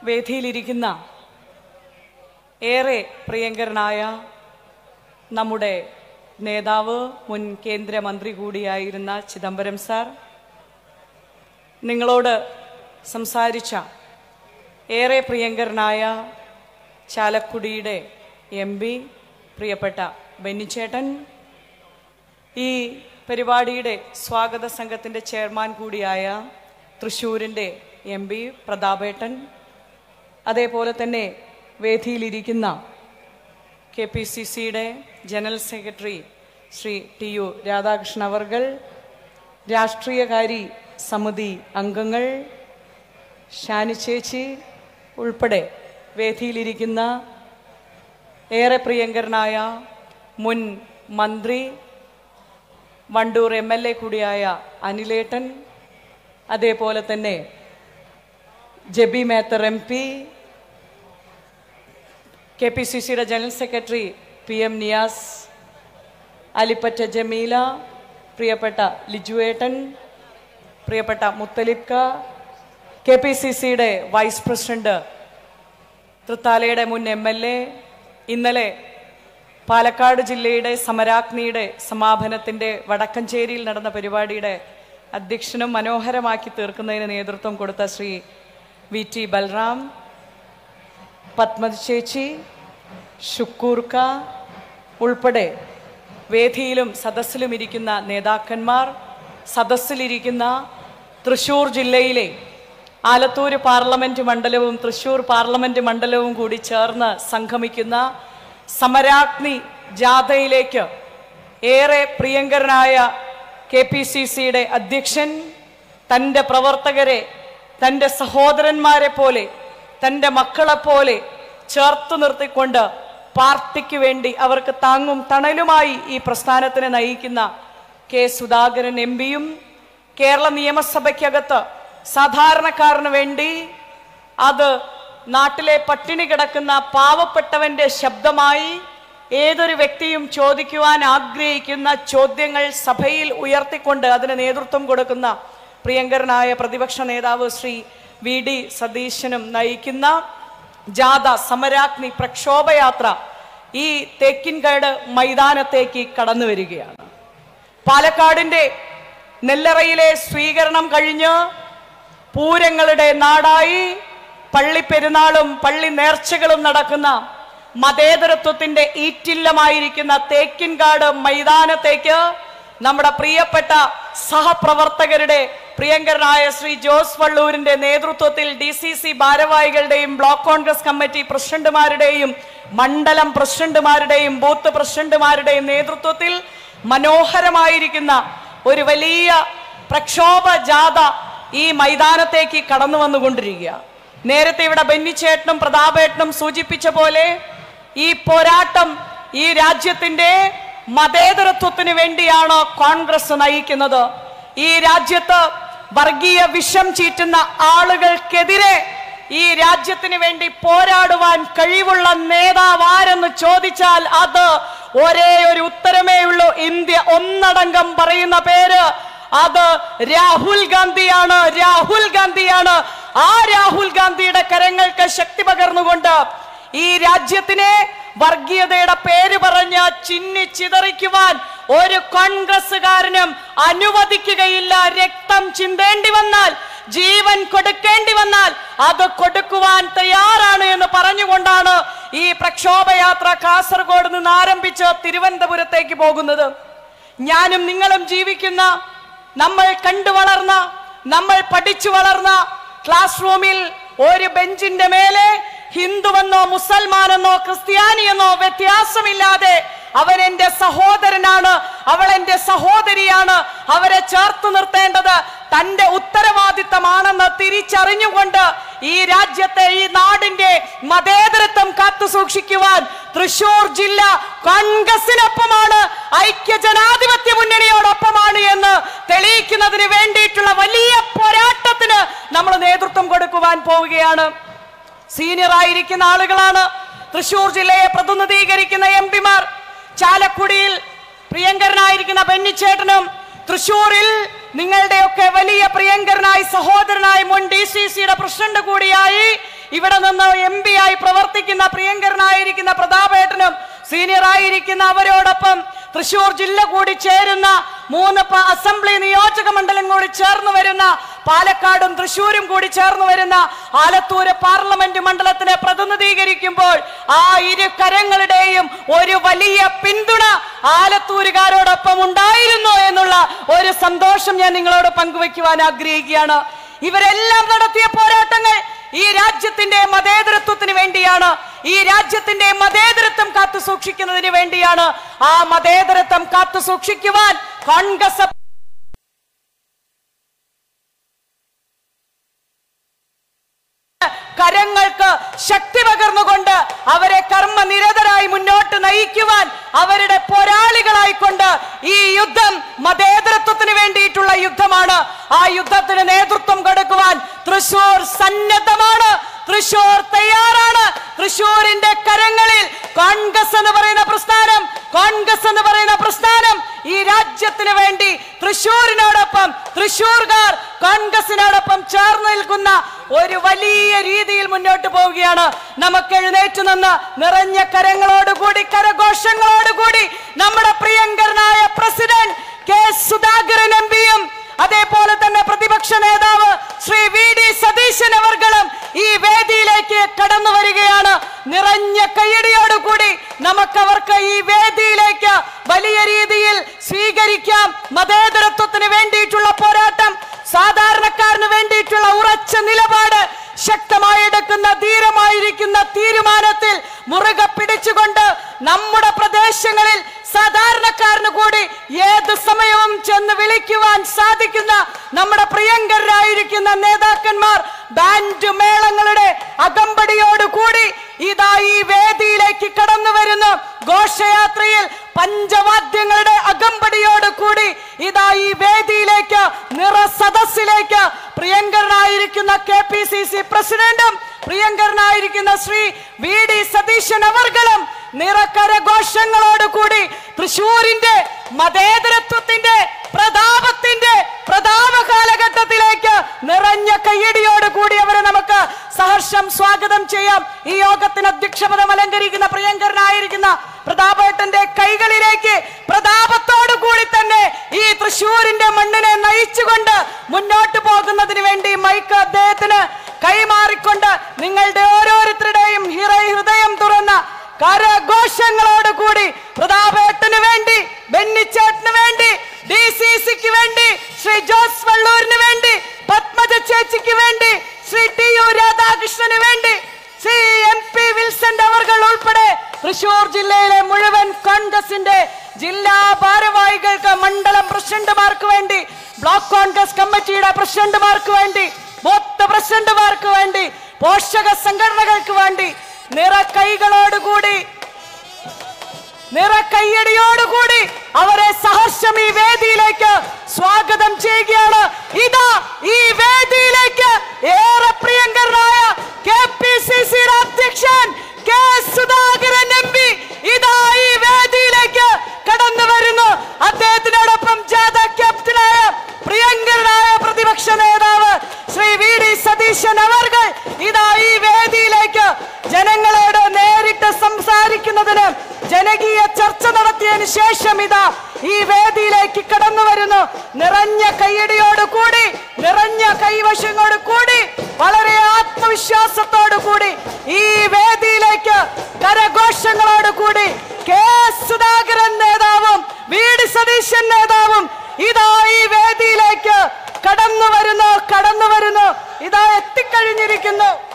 വേദിയിലിരിക്കുന്ന ഏറെ പ്രിയങ്കരനായ നമ്മുടെ നേതാവ് മുൻ കേന്ദ്രമന്ത്രി കൂടിയായിരുന്ന ചിദംബരം സാർ നിങ്ങളോട് സംസാരിച്ച ഏറെ പ്രിയങ്കരനായ ചാലക്കുടിയുടെ എം പി പ്രിയപ്പെട്ട ബെന്നിച്ചേട്ടൻ ഈ പരിപാടിയുടെ സ്വാഗത സംഘത്തിൻ്റെ ചെയർമാൻ കൂടിയായ തൃശ്ശൂരിൻ്റെ എം പി പ്രതാപേട്ടൻ അതേപോലെ തന്നെ വേദിയിലിരിക്കുന്ന കെ പി സി സിയുടെ general secretary Shri T U Radhakrishnan അവർകൾ രാഷ്ട്രീയകാരി സമിതി അംഗങ്ങൾ ഷാനി ചേച്ചി ഉൾപ്പെടെ വേദിയിലിരിക്കുന്ന ഏറെ പ്രിയങ്കരനായ മുൻ മന്ത്രി വണ്ടൂർ എം എൽ എ കൂടിയായ അനിലേട്ടൻ അതേപോലെ തന്നെ Jebi Mather M P K P C സിയുടെ general secretary P M Niyas Alippatta Jameela പ്രിയപ്പെട്ട ലിജുവേട്ടൻ പ്രിയപ്പെട്ട മുത്തലിബ്ക കെ പി സി സിയുടെ വൈസ് പ്രസിഡന്റ് തൃത്താലയുടെ മുൻ എം എൽ എ ഇന്നലെ പാലക്കാട് ജില്ലയുടെ സമരാഗ്നിയുടെ സമാപനത്തിന്റെ വടക്കഞ്ചേരിയിൽ നടന്ന പരിപാടിയുടെ അധ്യക്ഷനും മനോഹരമാക്കി തീർക്കുന്നതിന് നേതൃത്വം കൊടുത്ത ശ്രീ വി ടി ബൽറാം പത്മജ ചേച്ചി ഷുക്കൂർക്ക ഉൾപ്പെടെ വേദിയിലും സദസ്സിലും ഇരിക്കുന്ന നേതാക്കന്മാർ സദസ്സിലിരിക്കുന്ന തൃശൂർ ജില്ലയിലെ ആലത്തൂർ പാർലമെന്റ് മണ്ഡലവും തൃശൂർ പാർലമെന്റ് മണ്ഡലവും കൂടി ചേർന്ന് സംഗമിക്കുന്ന സമരാഗ്നി ജാഥയിലേക്ക് ഏറെ പ്രിയങ്കരനായ കെ പി സി സിയുടെ അധ്യക്ഷൻ തൻ്റെ പ്രവർത്തകരെ തൻ്റെ സഹോദരന്മാരെ പോലെ തൻ്റെ മക്കളെപ്പോലെ ചേർത്ത് നിർത്തിക്കൊണ്ട് പാർട്ടിക്ക് വേണ്ടി അവർക്ക് താങ്ങും തണലുമായി ഈ പ്രസ്ഥാനത്തിനെ നയിക്കുന്ന കെ സുധാകരൻ എം പിയും കേരള നിയമസഭയ്ക്കകത്ത് സാധാരണക്കാരന് വേണ്ടി അത് നാട്ടിലെ പട്ടിണി കിടക്കുന്ന പാവപ്പെട്ടവന്റെ ശബ്ദമായി ഏതൊരു വ്യക്തിയും ചോദിക്കുവാൻ ആഗ്രഹിക്കുന്ന ചോദ്യങ്ങൾ സഭയിൽ ഉയർത്തിക്കൊണ്ട് അതിന് നേതൃത്വം കൊടുക്കുന്ന പ്രിയങ്കരനായ പ്രതിപക്ഷ നേതാവ് ശ്രീ വി ഡി സതീശനും നയിക്കുന്ന ജാഥ സമരാഗ്നി പ്രക്ഷോഭയാത്ര ഈ തേക്കിൻകാട് മൈതാനത്തേക്ക് കടന്നു വരികയാണ് പാലക്കാടിന്റെ നെല്ലറയിലെ സ്വീകരണം കഴിഞ്ഞ് പൂരങ്ങളുടെ നാടായി പള്ളിപ്പെരുന്നാളും പള്ളി നേർച്ചകളും നടക്കുന്ന മതേതരത്വത്തിന്റെ ഈറ്റില്ലമായിരിക്കുന്ന തേക്കിൻകാട് മൈതാനത്തേക്ക് നമ്മുടെ പ്രിയപ്പെട്ട സഹപ്രവർത്തകരുടെ പ്രിയങ്കരനായ ശ്രീ ജോസ് വള്ളൂരിന്റെ നേതൃത്വത്തിൽ ഡി സി സി ഭാരവാഹികളുടെയും ബ്ലോക്ക് കോൺഗ്രസ് കമ്മിറ്റി പ്രസിഡന്റുമാരുടെയും മണ്ഡലം പ്രസിഡന്റുമാരുടെയും ബൂത്ത് പ്രസിഡന്റുമാരുടെയും നേതൃത്വത്തിൽ മനോഹരമായിരിക്കുന്ന ഒരു വലിയ പ്രക്ഷോഭ ജാഥ ഈ മൈതാനത്തേക്ക് കടന്നു വന്നുകൊണ്ടിരിക്കുക നേരത്തെ ഇവിടെ ബെന്നിച്ചേട്ടനും പ്രതാപേട്ടനും സൂചിപ്പിച്ച പോലെ ഈ പോരാട്ടം ഈ രാജ്യത്തിന്റെ മതേതരത്വത്തിന് വേണ്ടിയാണ് കോൺഗ്രസ് നയിക്കുന്നത് ഈ രാജ്യത്ത് വർഗീയ വിഷം ചീറ്റുന്ന ആളുകൾക്കെതിരെ ഈ രാജ്യത്തിന് വേണ്ടി പോരാടുവാൻ കഴിവുള്ള നേതാവ് ആരെന്ന് ചോദിച്ചാൽ അത് ഒരേ ഒരു ഉത്തരമേ ഉള്ളൂ ഇന്ത്യ ഒന്നടങ്കം പറയുന്ന പേര് അത് രാഹുൽ ഗാന്ധിയാണ് രാഹുൽ ഗാന്ധിയാണ് ആ രാഹുൽ ഗാന്ധിയുടെ കരങ്ങൾക്ക് ശക്തി പകർന്നുകൊണ്ട് ഈ രാജ്യത്തിനെ വർഗീയതയുടെ പേര് പറഞ്ഞ് ചിന്നി ചിതറിക്കുവാൻ ഒരു കോൺഗ്രസ്സുകാരനും അനുവദിക്കുകയില്ല രക്തം ചിന്തേണ്ടി വന്നാൽ ജീവൻ കൊടുക്കേണ്ടി വന്നാൽ അത് കൊടുക്കുവാൻ തയ്യാറാണ് എന്ന് പറഞ്ഞുകൊണ്ടാണ് ഈ പ്രക്ഷോഭയാത്ര കാസർഗോഡ് നിന്ന് ആരംഭിച്ച് തിരുവനന്തപുരത്തേക്ക് പോകുന്നത് ഞാനും നിങ്ങളും ജീവിക്കുന്ന നമ്മൾ കണ്ടു വളർന്ന നമ്മൾ പഠിച്ചു വളർന്ന ക്ലാസ് റൂമിൽ ഒരു ബെഞ്ചിന്റെ മേലെ ഹിന്ദുവെന്നോ മുസൽമാനെന്നോ ക്രിസ്ത്യാനിയെന്നോ വ്യത്യാസമില്ലാതെ അവൻ എന്റെ സഹോദരനാണ് അവൾ എന്റെ സഹോദരിയാണ് അവരെ ചേർത്ത് നിർത്തേണ്ടത് തന്റെ ഉത്തരവാദിത്തമാണെന്ന് തിരിച്ചറിഞ്ഞുകൊണ്ട് ഈ രാജ്യത്തെ ഈ നാടിന്റെ മതേതരത്വം കാത്തു സൂക്ഷിക്കുവാൻ തൃശൂർ ജില്ല കോൺഗ്രസിനൊപ്പമാണ് ഐക്യ ജനാധിപത്യ മുന്നണിയോടൊപ്പമാണ് എന്ന് തെളിയിക്കുന്നതിന് വേണ്ടിയിട്ടുള്ള വലിയ പോരാട്ടത്തിന് നമ്മൾ നേതൃത്വം കൊടുക്കുവാൻ പോവുകയാണ് സീനിയർ ആയിരിക്കുന്ന ആളുകളാണ് തൃശൂർ ജില്ലയെ പ്രതിനിധീകരിക്കുന്ന എം പിമാർ ചാലക്കുടിയിൽ പ്രിയങ്കരനായിരിക്കുന്ന ബെന്നിച്ചേട്ടനും തൃശൂരിൽ നിങ്ങളുടെയൊക്കെ വലിയ പ്രിയങ്കരനായി സഹോദരനായി മുൻ ഡി സി സിയുടെ പ്രസിഡന്റ് കൂടിയായി ഇവിടെ നിന്ന് എം പി ആയി പ്രവർത്തിക്കുന്ന പ്രിയങ്കരനായിരിക്കുന്ന പ്രതാപേട്ടനും സീനിയർ ആയിരിക്കുന്ന അവരോടൊപ്പം തൃശൂർ ജില്ല കൂടി ചേരുന്ന മൂന്ന് പ- അസംബ്ലി നിയോജക മണ്ഡലം കൂടി ചേർന്ന് വരുന്ന പാലക്കാടും തൃശൂരും കൂടി ചേർന്ന് വരുന്ന ആലത്തൂര് പാർലമെന്റ് മണ്ഡലത്തിനെ പ്രതിനിധീകരിക്കുമ്പോൾ ആ ഇരു കരങ്ങളുടെയും ഒരു വലിയ പിന്തുണ ആലത്തൂരുകാരോടൊപ്പം ഉണ്ടായിരുന്നു എന്നുള്ള ഒരു സന്തോഷം ഞാൻ നിങ്ങളോട് പങ്കുവയ്ക്കുവാൻ ആഗ്രഹിക്കുകയാണ് ഇവരെല്ലാം നടത്തിയ പോരാട്ടങ്ങൾ ഈ രാജ്യത്തിന്റെ മതേതരത്വത്തിന് വേണ്ടിയാണ് ഈ രാജ്യത്തിന്റെ മതേതരത്വം കാത്തു സൂക്ഷിക്കുന്നതിന് വേണ്ടിയാണ് ആ മതേതരത്വം കാത്തു സൂക്ഷിക്കുവാൻ കോൺഗ്രസ് കരങ്ങൾക്ക് ശക്തി പകർന്നുകൊണ്ട് അവരെ കർമ്മനിരതരായി മുന്നോട്ട് നയിക്കുവാൻ അവരുടെ പോരാളികളായിക്കൊണ്ട് ഈ യുദ്ധം മതേതരത്വത്തിന് വേണ്ടിയിട്ടുള്ള യുദ്ധമാണ് ആ യുദ്ധത്തിന് നേതൃത്വം കൊടുക്കുവാൻ തൃശൂർ സന്നദ്ധമാണ് തൃശൂർ തയ്യാറാണ് തൃശൂരിന്റെ കരങ്ങളിൽ കോൺഗ്രസ് എന്ന് പറയുന്ന പ്രസ്ഥാനം കോൺഗ്രസ് എന്ന് പറയുന്ന പ്രസ്ഥാനം ഈ രാജ്യത്തിന് വേണ്ടി തൃശൂരിനോടൊപ്പം തൃശൂർകാർ കോൺഗ്രസിനോടൊപ്പം ചേർന്ന് നിൽക്കുന്ന ഒരു വലിയ രീതിയിൽ മുന്നോട്ട് പോവുകയാണ് നമുക്ക് എഴുന്നേറ്റ് നിന്ന് നിറഞ്ഞ കരങ്ങളോടുകൂടി കരഘോഷങ്ങളോടുകൂടി നമ്മുടെ പ്രിയങ്കരനായ പ്രസിഡന്റ് കെ സുധാകരൻ എം പിയും അതേപോലെ തന്നെ പ്രതിപക്ഷ നേതാവ് ശ്രീ വി ഡി സതീശൻ അവർകളും ഈ വേദിയിലേക്ക് കടന്നു വരികയാണ് നിറഞ്ഞ കയ്യടിയോടുകൂടി നമുക്കവർക്ക് ഈ വേദിയിലേക്ക് വലിയ രീതിയിൽ സ്വീകരിക്കാം മതേതരത്വത്തിന് വേണ്ടിയിട്ടുള്ള പോരാട്ടം സാധാരണക്കാരന് വേണ്ടിയിട്ടുള്ള ഉറച്ച നിലപാട് ശക്തമായി എടുക്കുന്ന ധീരമായിരിക്കുന്ന തീരുമാനത്തിൽ മുറുകെ പിടിച്ചുകൊണ്ട് നമ്മുടെ പ്രദേശങ്ങളിൽ സാധാരണക്കാരന് കൂടി ഏത് സമയവും ചെന്ന് വിളിക്കുവാൻ സാധിക്കുന്ന നമ്മുടെ പ്രിയങ്കരായിരിക്കുന്ന നേതാക്കന്മാർ ബാൻഡ് മേളങ്ങളുടെ അകമ്പടിയോട് കൂടി ഇതാ ഈ വേദിയിലേക്ക് കടന്നു വരുന്നു ഘോഷയാത്രയിൽ പഞ്ചവാദ്യങ്ങളുടെ അകമ്പടിയോട് കൂടി ഇതാ ഈ വേദിയിലേക്ക് നിറ സദസ്സിലേക്ക് പ്രിയങ്കരനായിരിക്കുന്ന കെ പി സി സി പ്രസിഡന്റും പ്രിയങ്കരനായിരിക്കുന്ന ശ്രീ വി ഡി സതീശൻ അവർകളും നിറക്കരഘോഷങ്ങളോട് കൂടി തൃശൂരിന്റെ മതേതരത്വത്തിന്റെ പ്രതാപത്തിന്റെ പ്രതാപ കാലഘട്ടത്തിലേക്ക് നിറഞ്ഞ കയ്യടിയോട് കൂടി അവരെ നമുക്ക് സഹർഷം സ്വാഗതം ചെയ്യാം ഈ യോഗത്തിന് അധ്യക്ഷപദം അലങ്കരിക്കുന്ന പ്രിയങ്കരനായിരിക്കുന്ന പ്രതാപേട്ടന്റെ കൈകളിലേക്ക് പ്രതാപത്തോടു കൂടി തന്നെ ഈ തൃശൂരിന്റെ മണ്ണിനെ നയിച്ചുകൊണ്ട് മുന്നോട്ട് പോകുന്നതിന് വേണ്ടി മൈക്ക് അദ്ദേഹത്തിന് കൈമാറിക്കൊണ്ട് നിങ്ങളുടെ ഓരോരുത്തരുടെയും ഹിറ- ഹൃദയം തുറന്ന കരഘോഷങ്ങളോട് കൂടി പ്രതാപേട്ടന് വേണ്ടി ബെന്നിച്ചേട്ടന് വേണ്ടി ഡി സി സിക്ക് വേണ്ടി ശ്രീ ജോസ് വള്ളൂരിന് വേണ്ടി പത്മജ ചേച്ചിക്ക് വേണ്ടി ശ്രീ ടി യു രാധാകൃഷ്ണന് വേണ്ടി ശ്രീ എം പി വിൽസൺ അവർകൾ ഉൾപ്പെടെ തൃശൂർ ജില്ലയിലെ മുഴുവൻ കോൺഗ്രസിന്റെ ജില്ലാ ഭാരവാഹികൾക്ക് മണ്ഡലം പ്രസിഡന്റുമാർക്ക് വേണ്ടി ബ്ലോക്ക് കോൺഗ്രസ് കമ്മിറ്റിയുടെ പ്രസിഡന്റുമാർക്ക് വേണ്ടി ബൂത്ത് പ്രസിഡന്റുമാർക്ക് വേണ്ടി പോഷക സംഘടനകൾക്ക് വേണ്ടി നിറ കൈകളോടുകൂടി നിറ കയ്യടിയോടുകൂടി അവരെ സഹർഷം ഈ വേദിയിലേക്ക് സ്വാഗതം ചെയ്യുകയാണ് ഇതാ ഈ വേദിയിലേക്ക് ഏറെ പ്രിയങ്കരനായ കെ പി സി സിയുടെ അധ്യക്ഷൻ കെ സുധാകരൻ എം പി ഇതാ ഈ വേദിയിലേക്ക് കടന്നു വരുന്നു അദ്ദേഹത്തിനോടൊപ്പം ജാഥ ക്യാപ്റ്റനായ പ്രിയങ്കരനായ പ്രതിപക്ഷ നേതാവ് ശ്രീ വി ഡി സതീശൻ അവർകൾ ഇതാ ഈ വേദിയിലേക്ക് ജനങ്ങളോട് നേരിട്ട് സംസാരിക്കുന്നതിന് ജനകീയ ചർച്ച നടത്തിയതിനു ശേഷം ഇതാ ഈ വേദിയിലേക്ക് കടന്നു വരുന്നു നിറഞ്ഞ കയ്യടിയോട് കൂടി നിറഞ്ഞ കൈവശങ്ങളോട് കൂടി വളരെ ആത്മവിശ്വാസത്തോടു കൂടി ഈ വേദിയിലേക്ക് കരഘോഷങ്ങളോട് കൂടി കെ സുധാകരൻ നേതാവും വി ഡി സതീശൻ നേതാവും ഇതാ ഈ വേദിയിലേക്ക് കടന്നു വരുന്നു കടന്നു വരുന്നു ഇതാ എത്തിക്കഴിഞ്ഞിരിക്കുന്നു